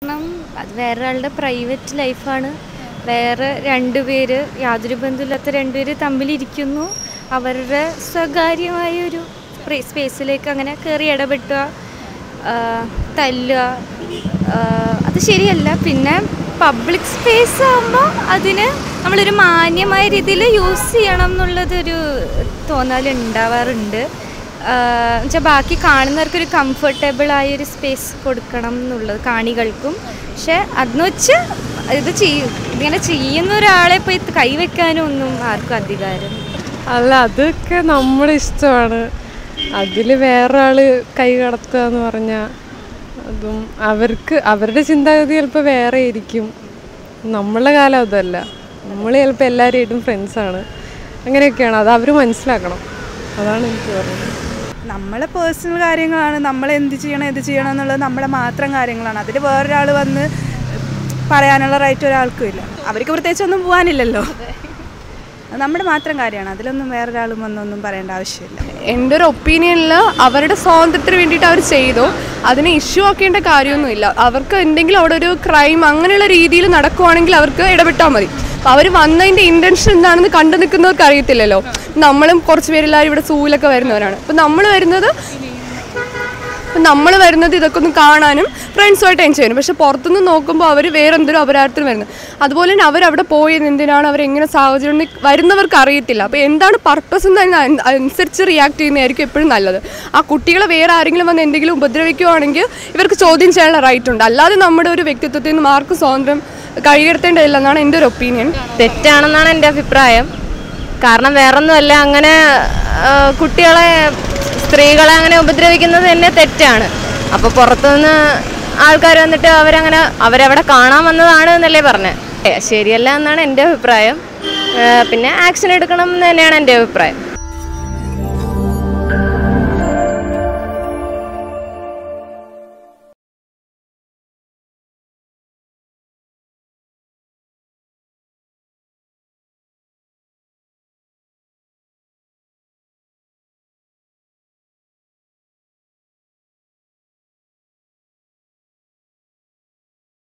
കാരണം അത് വേറൊരാളുടെ പ്രൈവറ്റ് ലൈഫാണ് വേറെ രണ്ടുപേര് യാതൊരു ബന്ധമില്ലാത്ത രണ്ടുപേര് തമ്മിലിരിക്കുന്നു അവരുടെ സ്വകാര്യമായ ഒരു സ്പേസിലേക്ക് അങ്ങനെ കയറി ഇടപെട്ടുക ആ, തല്ലുക ആ, അത് ശരിയല്ല പിന്നെ പബ്ലിക് സ്പേസ് ആകുമ്പോൾ അതിന് നമ്മളൊരു മാന്യമായ രീതിയിൽ യൂസ് ചെയ്യണം എന്നുള്ളതൊരു തോന്നൽ ഉണ്ടാവാറുണ്ട് വെച്ചാൽ ബാക്കി കാണുന്നവർക്കൊരു കംഫർട്ടബിൾ ആയ ഒരു സ്പേസ് കൊടുക്കണം എന്നുള്ളത് കാണികൾക്കും പക്ഷെ അതെന്ന് വെച്ച് ഇത് ചെയ്യും ഇങ്ങനെ ചെയ്യുന്ന ഒരാളെ പോയി കൈവയ്ക്കാനും ഒന്നും ആർക്കും അധികാരം അല്ല അതൊക്കെ നമ്മുടെ ഇഷ്ടമാണ് അതിൽ വേറൊരാൾ കൈ കടത്തുക എന്ന് പറഞ്ഞാൽ അതും അവർക്ക് അവരുടെ ചിന്താഗതി ചിലപ്പോൾ വേറെ ആയിരിക്കും നമ്മളുടെ കാലം അതല്ല നമ്മൾ ചിലപ്പോൾ എല്ലാവരുമായിട്ടും ഫ്രണ്ട്സാണ് അങ്ങനെയൊക്കെയാണ് അത് അവർ മനസ്സിലാക്കണം അതാണ് എനിക്ക് പറയുന്നത് നമ്മളെ പേഴ്സണൽ കാര്യങ്ങളാണ് നമ്മൾ എന്ത് ചെയ്യണം എന്ത് ചെയ്യണം എന്നുള്ളത് നമ്മളെ മാത്രം കാര്യങ്ങളാണ് അതിൽ വേറൊരാൾ വന്ന് പറയാനുള്ള റൈറ്റ് ഒരാൾക്കും ഇല്ല അവർക്ക് പ്രത്യേകിച്ചൊന്നും പോകാനില്ലല്ലോ അത് നമ്മുടെ മാത്രം കാര്യമാണ് അതിലൊന്നും വേറൊരാളും വന്നൊന്നും പറയേണ്ട ആവശ്യമില്ല എൻ്റെ ഒരു ഒപ്പീനിയനിൽ അവരുടെ സ്വാതന്ത്ര്യത്തിന് വേണ്ടിയിട്ട് അവർ ചെയ്തു അതിനെ ഇഷ്യൂ ആക്കേണ്ട കാര്യമൊന്നുമില്ല അവർക്ക് എന്തെങ്കിലും അവിടെ ഒരു ക്രൈം അങ്ങനെയുള്ള രീതിയിൽ നടക്കുവാണെങ്കിൽ അവർക്ക് ഇടപെട്ടാൽ മതി അപ്പോൾ അവർ വന്നതിൻ്റെ ഇൻറ്റൻഷൻ എന്താണെന്ന് കണ്ടു നിൽക്കുന്നവർക്ക് അറിയത്തില്ലല്ലോ നമ്മളും കുറച്ച് പേരെല്ലാവരും ഇവിടെ സൂവിലൊക്കെ വരുന്നവരാണ് അപ്പോൾ നമ്മൾ വരുന്നത് അപ്പം നമ്മൾ വരുന്നത് ഇതൊക്കെ ഒന്ന് കാണാനും ഫ്രണ്ട്സുമായിട്ട് എൻജോയ് ചെയ്യാനും പക്ഷെ പുറത്തുനിന്ന് നോക്കുമ്പോൾ അവർ വേറെ എന്തൊരു അപരാധത്തിന് വരുന്നത് അതുപോലെ തന്നെ അവരവിടെ പോയത് എന്തിനാണ് അവരെങ്ങനെ സാഹചര്യം എന്ന് വരുന്നവർക്ക് അറിയത്തില്ല അപ്പോൾ എന്താണ് പർപ്പസ് എന്ന് അതിന് അൻ- അനുസരിച്ച് റിയാക്ട് ചെയ്യുന്നതായിരിക്കും എപ്പോഴും നല്ലത് ആ കുട്ടികളെ വേറെ ആരെങ്കിലും വന്ന് എന്തെങ്കിലും ഉപദ്രവിക്കുവാണെങ്കിൽ ഇവർക്ക് ചോദ്യം ചെയ്യാനുള്ള റൈറ്റ് ഉണ്ട് അല്ലാതെ നമ്മുടെ ഒരു വ്യക്തിത്വത്തിൽ നിന്ന് ആർക്കും സ്വാതന്ത്ര്യം കൈകടത്തേണ്ടതില്ലെന്നാണ് എൻ്റെ ഒരു ഒപ്പീനിയൻ തെറ്റാണെന്നാണ് എൻ്റെ അഭിപ്രായം കാരണം വേറൊന്നുമല്ല അങ്ങനെ ആ, കുട്ടികളെ സ്ത്രീകളെ അങ്ങനെ ഉപദ്രവിക്കുന്നത് തന്നെ തെറ്റാണ് അപ്പോൾ പുറത്തുനിന്ന് ആൾക്കാർ വന്നിട്ട് അവരങ്ങനെ അവരവിടെ കാണാൻ വന്നതാണ് എന്നല്ലേ പറഞ്ഞത് ശരിയല്ല എന്നാണ് എൻ്റെ അഭിപ്രായം ആ, പിന്നെ ആക്ഷൻ എടുക്കണം എന്ന് തന്നെയാണ് എൻ്റെ അഭിപ്രായം